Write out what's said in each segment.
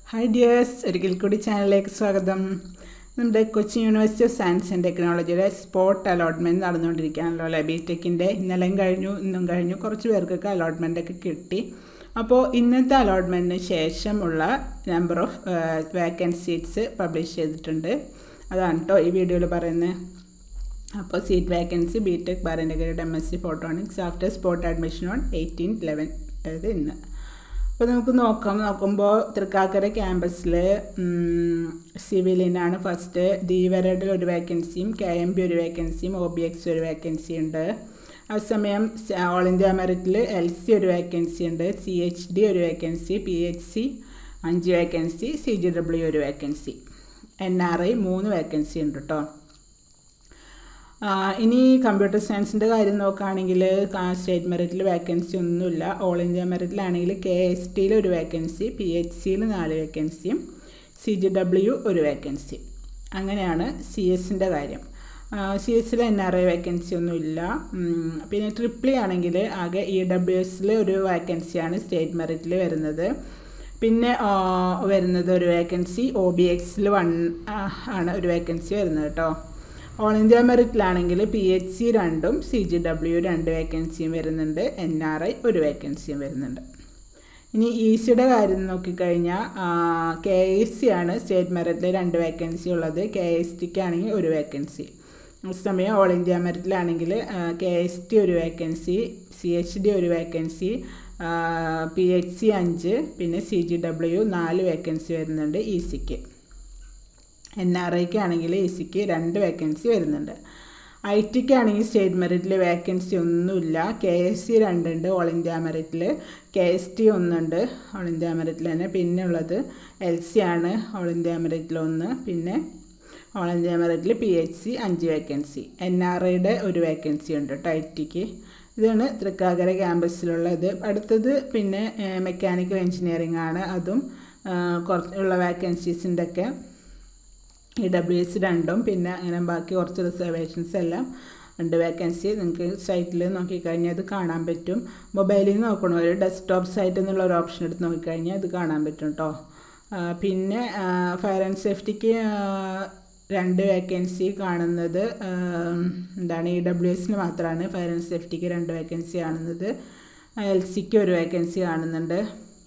hi dears ഒരിക്കൽ കൂടി ചാനലിലേക്ക് സ്വാഗതം നമ്മുടെ Kochi university of science and ടെക്നോളജിയുടെ സ്പോട്ട് അലോട്ട്മെൻറ്റ് നടന്നുകൊണ്ടിരിക്കുകയാണല്ലോ അല്ലേ ബി ടെക്കിൻ്റെ ഇന്നലെയും കഴിഞ്ഞു ഇന്നും കഴിഞ്ഞു കുറച്ച് പേർക്കൊക്കെ അലോട്ട്മെൻ്റ് ഒക്കെ കിട്ടി അപ്പോൾ ഇന്നത്തെ അലോട്ട്മെൻറ്റിന് ശേഷമുള്ള നമ്പർ ഓഫ് വേക്കൻസീറ്റ്സ് പബ്ലിഷ് ചെയ്തിട്ടുണ്ട് അതാണ് കേട്ടോ ഈ വീഡിയോയിൽ പറയുന്നത് അപ്പോൾ സീറ്റ് വേക്കൻസി ബി ടെക് ബാരൻഡഗരുടെ M S C photonics after spot admission on eighteen eleven അതായത് ഇന്ന് അപ്പോൾ നമുക്ക് നോക്കാം നോക്കുമ്പോൾ തൃക്കാക്കര ക്യാമ്പസിൽ സിവിലിനാണ് ഫസ്റ്റ് ധീവരഡിൽ ഒരു വേക്കൻസിയും കെ എം ബി ഒരു വേക്കൻസിയും ഒ ബി എക്സ് ഒരു വേക്കൻസി ഉണ്ട് അതേസമയം ഓൾ ഇന്ത്യ മെറിറ്റിൽ എൽ സി ഒരു വേക്കൻസി ഉണ്ട് സി എച്ച് ഡി ഒരു വേക്കൻസി പി എച്ച് സി അഞ്ച് വേക്കൻസി സി ജി ഡബ്ല്യു ഒരു വേക്കൻസി എൻ ആർ ഐ മൂന്ന് വേക്കൻസി ഉണ്ട് കേട്ടോ ഇനി കമ്പ്യൂട്ടർ സയൻസിൻ്റെ കാര്യം നോക്കുകയാണെങ്കിൽ സ്റ്റേറ്റ് മെറിറ്റിൽ വേക്കൻസി ഒന്നുമില്ല ഓൾ ഇന്ത്യ മെറിറ്റിലാണെങ്കിൽ കെ എസ് ടിയിൽ ഒരു വേക്കൻസി പി എച്ച് സിയിൽ നാല് വേക്കൻസിയും സി ജി ഡബ്ല്യു ഒരു വേക്കൻസി അങ്ങനെയാണ് സി എസിൻ്റെ കാര്യം സി എസിൽ എൻ ആർ ഐ വേക്കൻസി ഒന്നുമില്ല പിന്നെ ട്രിപ്പിളി ആണെങ്കിൽ ആകെ ഇ ഡബ്ല്യു എസിൽ ഒരു വേക്കൻസിയാണ് സ്റ്റേറ്റ് മെറിറ്റിൽ വരുന്നത് പിന്നെ വരുന്നത് ഒരു വേക്കൻസി ഒ ബി എക്സിൽ വൺ ആണ് ഒരു വേക്കൻസി വരുന്നത് കേട്ടോ ഓൾ ഇന്ത്യ മെറിറ്റിലാണെങ്കിൽ പി എച്ച് സി രണ്ടും സി ജി ഡബ്ല്യു രണ്ട് വേക്കൻസിയും വരുന്നുണ്ട് എൻ ആർ ഐ ഒരു വേക്കൻസിയും വരുന്നുണ്ട് ഇനി ഇ സിയുടെ കാര്യം നോക്കിക്കഴിഞ്ഞാൽ കെ എസ് സി ആണ് സ്റ്റേറ്റ് മെറിറ്റിൽ രണ്ട് വേക്കൻസി ഉള്ളത് കെ എസ് ടിക്ക് ആണെങ്കിൽ ഒരു വേക്കൻസി സമയം ഓൾ ഇന്ത്യ മെറിറ്റിലാണെങ്കിൽ കെ എസ് ടി ഒരു വേക്കൻസി സി എച്ച് ഡി ഒരു വേക്കൻസി പി എച്ച് സി അഞ്ച് പിന്നെ സി ജി ഡബ്ല്യു നാല് വേക്കൻസി വരുന്നുണ്ട് ഇ സിക്ക് എൻ ആർ ഐക്ക് ആണെങ്കിൽ ഇ സിക്ക് രണ്ട് വേക്കൻസി വരുന്നുണ്ട് ഐ ടിക്ക് ആണെങ്കിൽ സ്റ്റേറ്റ് മെറിറ്റിൽ വേക്കൻസി ഒന്നുമില്ല കെ എസ് സി രണ്ടുണ്ട് ഓൾ ഇന്ത്യ മെറിറ്റിൽ കെ എസ് ടി ഒന്നുണ്ട് ഓൾ ഇന്ത്യ മെറിറ്റിൽ തന്നെ പിന്നെ ഉള്ളത് എൽ സി ആണ് ഓൾ ഇന്ത്യ മെറിറ്റിൽ ഒന്ന് പിന്നെ ഓൾ ഇന്ത്യ മെറിറ്റിൽ പി എച്ച് സി അഞ്ച് വേക്കൻസി എൻ ആർ ഐയുടെ ഒരു വേക്കൻസി ഉണ്ട് കേട്ടോ ഐ ടിക്ക് ഇതാണ് തൃക്കാക്കര ക്യാമ്പസിലുള്ളത് അടുത്തത് പിന്നെ മെക്കാനിക്കൽ എഞ്ചിനീയറിംഗ് ആണ് അതും കുറച്ചുള്ള വേക്കൻസീസിൻ്റെ ഒക്കെ ഇ ഡബ്ല്യു എസ് രണ്ടും പിന്നെ അങ്ങനെ ബാക്കി കുറച്ച് റിസർവേഷൻസ് എല്ലാം ഉണ്ട് വേക്കൻസി നിങ്ങൾക്ക് സൈറ്റിൽ നോക്കിക്കഴിഞ്ഞാൽ അത് കാണാൻ പറ്റും മൊബൈലിൽ നോക്കണം ഒരു ഡെസ്ക്ടോപ്പ് സൈറ്റ് എന്നുള്ള ഒരു ഓപ്ഷൻ എടുത്ത് നോക്കിക്കഴിഞ്ഞാൽ അത് കാണാൻ പറ്റും കേട്ടോ പിന്നെ ഫയർ ആൻഡ് സേഫ്റ്റിക്ക് രണ്ട് വേക്കൻസി കാണുന്നത് എന്താണ് ഇ ഡബ്ല്യു എസിന് മാത്രമാണ് ഫയർ ആൻഡ് സേഫ്റ്റിക്ക് രണ്ട് വേക്കൻസി കാണുന്നത് എൽ സിക്ക് ഒരു വേക്കൻസി കാണുന്നുണ്ട്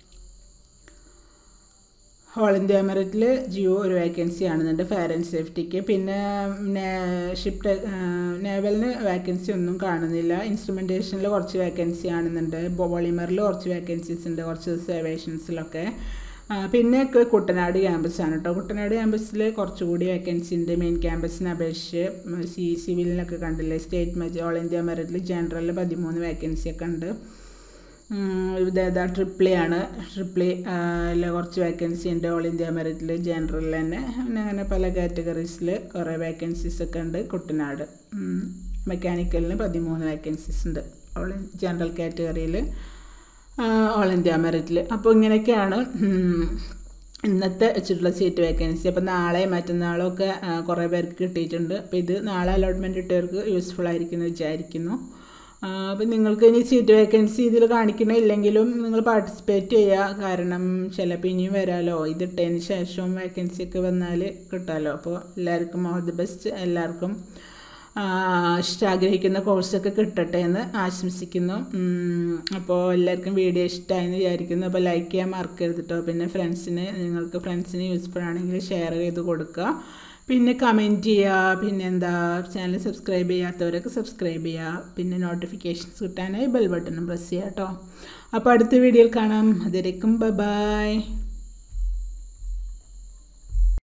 ഓൾ ഇന്ത്യ മെറിറ്റിൽ ജിയോ ഒരു വേക്കൻസി കാണുന്നുണ്ട് ഫയർ ആൻഡ് സേഫ്റ്റിക്ക് പിന്നെ ഷിപ്പ് നേവലിന് വേക്കൻസി ഒന്നും കാണുന്നില്ല ഇൻസ്ട്രുമെൻറ്റേഷനിൽ കുറച്ച് വേക്കൻസി കാണുന്നുണ്ട് പോളിമറിൽ കുറച്ച് വേക്കൻസീസ് ഉണ്ട് കുറച്ച് റിസർവേഷൻസിലൊക്കെ പിന്നെ കുട്ടനാട് ക്യാമ്പസാണ് കേട്ടോ കുട്ടനാട് ക്യാമ്പസിൽ കുറച്ചുകൂടി വേക്കൻസി ഉണ്ട് മെയിൻ ക്യാമ്പസിനെ അപേക്ഷിച്ച് സി സിവിലിനൊക്കെ കണ്ടില്ലേ സ്റ്റേറ്റ് മെജ് ഓൾ ഇന്ത്യ മെറിറ്റിൽ ജനറലിൽ പതിമൂന്ന് വേക്കൻസി ഒക്കെ ഉണ്ട് ഇതേതാ ട്രിപ്ലി ആണ് ട്രിപ്ലി അതിൽ കുറച്ച് വേക്കൻസി ഉണ്ട് ഓൾ ഇന്ത്യ മെറിറ്റിൽ ജനറലിൽ തന്നെ പിന്നെ അങ്ങനെ പല കാറ്റഗറീസിൽ കുറേ വേക്കൻസീസ് ഒക്കെ ഉണ്ട് കുട്ടനാട് മെക്കാനിക്കലിന് പതിമൂന്ന് വേക്കൻസീസ് ഉണ്ട് ഓൾ ജനറൽ കാറ്റഗറിയിൽ ഓൾ ഇന്ത്യ മെറിറ്റിൽ അപ്പോൾ ഇങ്ങനെയൊക്കെയാണ് ഇന്നത്തെ വെച്ചിട്ടുള്ള സീറ്റ് വേക്കൻസി അപ്പോൾ നാളെ മറ്റന്നാളും ഒക്കെ കുറേ പേർക്ക് കിട്ടിയിട്ടുണ്ട് അപ്പോൾ ഇത് നാളെ അലോട്ട്മെൻറ്റ് ഇട്ടവർക്ക് യൂസ്ഫുൾ ആയിരിക്കും എന്ന് വിചാരിക്കുന്നു അപ്പം നിങ്ങൾക്ക് ഇനി സീറ്റ് വേക്കൻസി ഇതിൽ കാണിക്കണില്ലെങ്കിലും നിങ്ങൾ പാർട്ടിസിപ്പേറ്റ് ചെയ്യുക കാരണം ചിലപ്പോൾ ഇനിയും വരാമല്ലോ ഇതിട്ടതിന് ശേഷവും വേക്കൻസി ഒക്കെ വന്നാൽ കിട്ടാമല്ലോ അപ്പോൾ എല്ലാവർക്കും ഓൾ ദി ബെസ്റ്റ് എല്ലാവർക്കും ഇഷ്ടാഗ്രഹിക്കുന്ന കോഴ്സൊക്കെ കിട്ടട്ടെ എന്ന് ആശംസിക്കുന്നു അപ്പോൾ എല്ലാവർക്കും വീഡിയോ ഇഷ്ടമായെന്ന് വിചാരിക്കുന്നു അപ്പോൾ ലൈക്ക് ചെയ്യാൻ മറക്കരുത് കേട്ടോ പിന്നെ ഫ്രണ്ട്സിന് നിങ്ങൾക്ക് ഫ്രണ്ട്സിന് യൂസ്ഫുൾ ആണെങ്കിൽ ഷെയർ ചെയ്ത് കൊടുക്കുക പിന്നെ കമൻറ്റ് ചെയ്യുക പിന്നെ എന്താ ചാനൽ സബ്സ്ക്രൈബ് ചെയ്യാത്തവരൊക്കെ സബ്സ്ക്രൈബ് ചെയ്യുക പിന്നെ നോട്ടിഫിക്കേഷൻസ് കിട്ടാനായി ബെൽ ബട്ടണും പ്രസ് ചെയ്യുക കേട്ടോ അപ്പോൾ അടുത്ത വീഡിയോയിൽ കാണാം അതിലേക്കും ബൈ